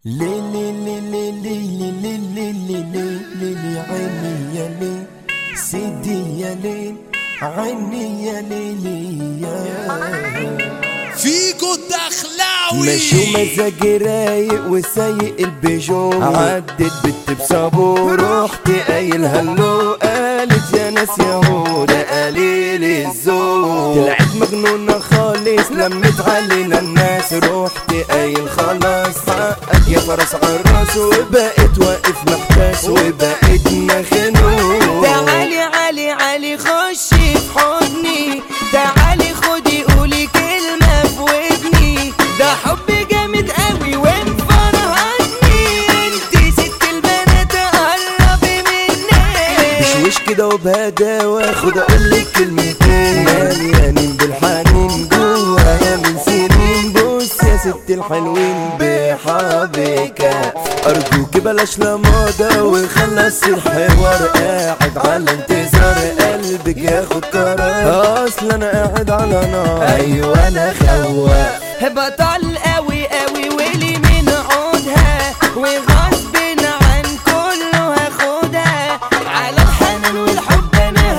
لي لي لي لي لي لي لي لي لي لي لي عيني يا لي سيدي يا ليل عيني يا ليلي يا فيجو الدخلاوي ماشي ومزاجي رايق وسايق البيجو عدت بنت بصابو رحت قايل هلو قالت يا ناس يا ده قليل الذوق طلعت مجنونة خالص لمت علينا الناس رحت قايل خلاص حقك يا فرس عالراس وبقيت واقف محتاس وبقيت مخنوق تعالي علي علي خشي في حضني تعالي خدي قولي كلمة في ودني ده حب جامد قوي ومفرهدني انتي ست البنات قربي مني بشوش كده وبهداوة خد اقول لك كلمتين مليانين بالحنين جوايا من سنين بص يا ست الحلوين بحبك ارجوك بلاش لماضة وخلص الحوار قاعد على انتظار قلبك ياخد قرار اصل انا قاعد على نار ايوه انا خواف بطل قوي قوي ولي من عودها وغصب عن كله هاخدها على الحنان والحب انا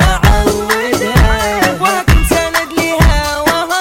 هعودها وهكون سند ليها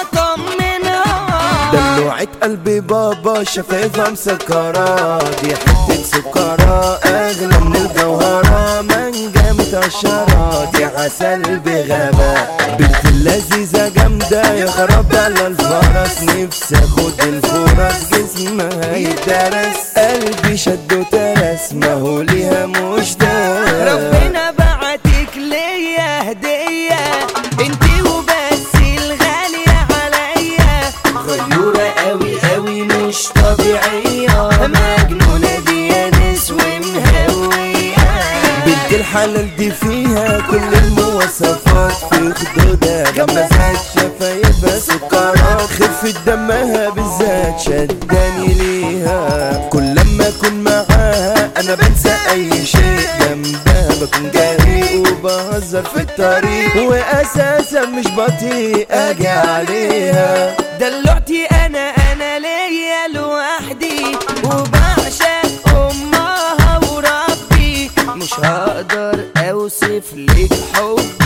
وهطمنها دلوعة قلبي بابا شفايفها مسكرة دي حتة سكرة أغلى من الجوهرة مانجا متقشرة دي عسل بغباء بنت اللذيذة جامدة يا خراب على الفرس نفسي اخد الفرص جسمها يتدرس قلبي شد وترس ما هو ليها مش ده ربنا بعتك ليا هدية انتي وبس الغالية عليا غيورة قوي قوي مش طبيعية مجنونة دي يا ناس ومهوية بنت الحلال دي فيها كل المواصفات في خدودها غمزات شفايفها سكرات خفة دمها بالذات شداني ليها كل لما اكون معاها انا بنسى اي شيء جنبها بكون جريء وبهزر في الطريق واساسا مش بطيء اجي عليها دلوعتي انا انا ليا لوحدي وبعشق امها وربي مش هقدر اوصف لك حبي